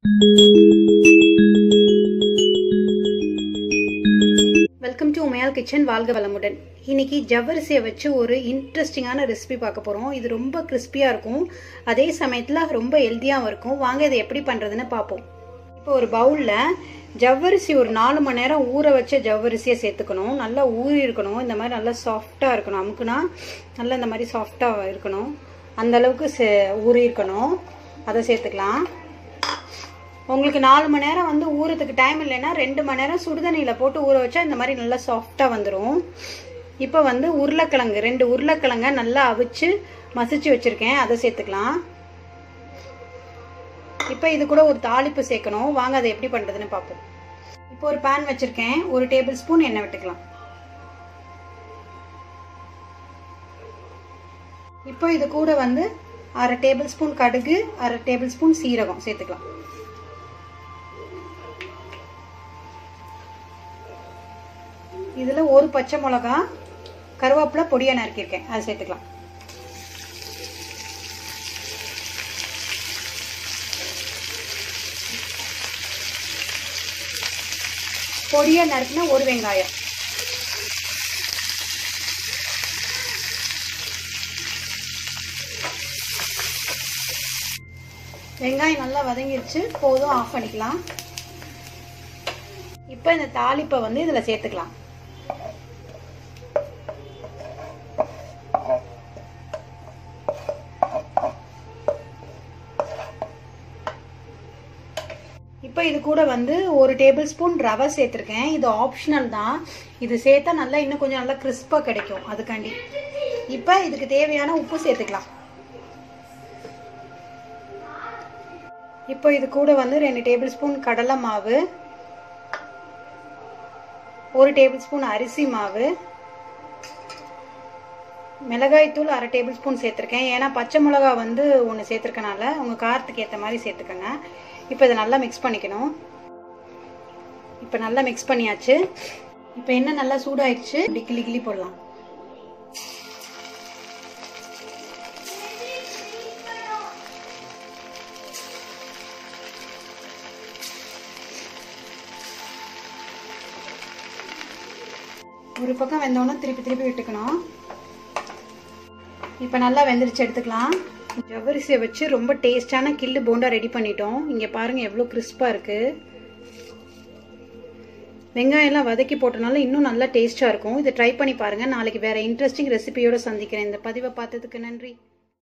welcome to உமையால் kitchen வாழ்க வளமுடன் இன்னைக்கு ஜவ்வரிசியை வச்சு ஒரு இன்ட்ரெஸ்டிங்கான ரெசிபி பார்க்க போகிறோம் இது ரொம்ப கிறிஸ்பியாக இருக்கும் அதே சமயத்தில் ரொம்ப ஹெல்த்தியாகவும் இருக்கும் வாங்க இதை எப்படி பண்ணுறதுன்னு பார்ப்போம் இப்போ ஒரு பவுலில் ஜவ்வரிசி ஒரு நாலு மணி நேரம் ஊற வச்ச ஜவ்வரிசியை சேர்த்துக்கணும் நல்லா ஊறி இருக்கணும் இந்த மாதிரி நல்லா சாஃப்டாக இருக்கணும் அமுக்குனா நல்லா இந்த மாதிரி சாஃப்டாக இருக்கணும் அந்த அளவுக்கு சே ஊறி இருக்கணும் அதை சேர்த்துக்கலாம் உங்களுக்கு நாலு மணி நேரம் வந்து ஊறதுக்கு டைம் இல்லைன்னா ரெண்டு மணி நேரம் சுடுதண்ணியில் போட்டு ஊற வச்சா இந்த மாதிரி நல்லா சாஃப்டாக வந்துடும் இப்போ வந்து உருளைக்கிழங்கு ரெண்டு உருளைக்கிழங்க நல்லா அவிச்சு மசிச்சு வச்சுருக்கேன் அதை சேர்த்துக்கலாம் இப்போ இது கூட ஒரு தாளிப்பு சேர்க்கணும் வாங்க அதை எப்படி பண்ணுறதுன்னு பார்ப்போம் இப்போ ஒரு பேன் வச்சுருக்கேன் ஒரு டேபிள் ஸ்பூன் எண்ணெய் விட்டுக்கலாம் இப்போ இது கூட வந்து அரை டேபிள் ஸ்பூன் கடுகு அரை டேபிள் ஸ்பூன் சீரகம் சேர்த்துக்கலாம் இதில் ஒரு பச்சை மிளகா கருவேப்பிலை பொடியாக நறுக்கியிருக்கேன் அதை சேர்த்துக்கலாம் பொடியாக நறுக்கினா ஒரு வெங்காயம் வெங்காயம் நல்லா வதங்கிருச்சு போதும் ஆஃப் பண்ணிக்கலாம் இப்போ இந்த தாளிப்பை வந்து இதில் சேர்த்துக்கலாம் இப்போ இது கூட வந்து ஒரு டேபிள் ஸ்பூன் ரவை சேர்த்துருக்கேன் இது ஆப்ஷனல் தான் இது சேர்த்தா நல்லா இன்னும் கொஞ்சம் நல்லா கிறிஸ்பாக கிடைக்கும் அதுக்காண்டி இப்போ இதுக்கு தேவையான உப்பு சேர்த்துக்கலாம் இப்போ இது கூட வந்து ரெண்டு டேபிள் ஸ்பூன் கடலை மாவு ஒரு டேபிள் ஸ்பூன் அரிசி மாவு மிளகாய்த்தூள் அரை டேபிள் ஸ்பூன் சேர்த்துருக்கேன் ஏன்னா பச்சை மிளகா வந்து ஒன்று சேர்த்துருக்கனால உங்கள் காரத்துக்கு ஏற்ற மாதிரி சேர்த்துக்கோங்க இப்போ இதை நல்லா மிக்ஸ் பண்ணிக்கணும் இப்போ நல்லா மிக்ஸ் பண்ணியாச்சு இப்போ என்ன நல்லா சூடாயிடுச்சு இப்படி கிளி கிளி போடலாம் ஒரு பக்கம் வெந்தோடனே திருப்பி திருப்பி விட்டுக்கணும் இப்போ நல்லா வெந்துருச்சு எடுத்துக்கலாம் ஜவ்வரிசியை வச்சு ரொம்ப டேஸ்டான கில்லு போண்டா ரெடி பண்ணிட்டோம் இங்கே பாருங்கள் எவ்வளோ கிறிஸ்பாக இருக்குது வெங்காயம்லாம் வதக்கி போட்டனால இன்னும் நல்லா டேஸ்ட்டாக இருக்கும் இதை ட்ரை பண்ணி பாருங்கள் நாளைக்கு வேறு இன்ட்ரெஸ்டிங் ரெசிபியோடு சந்திக்கிறேன் இந்த பதிவை பார்த்ததுக்கு நன்றி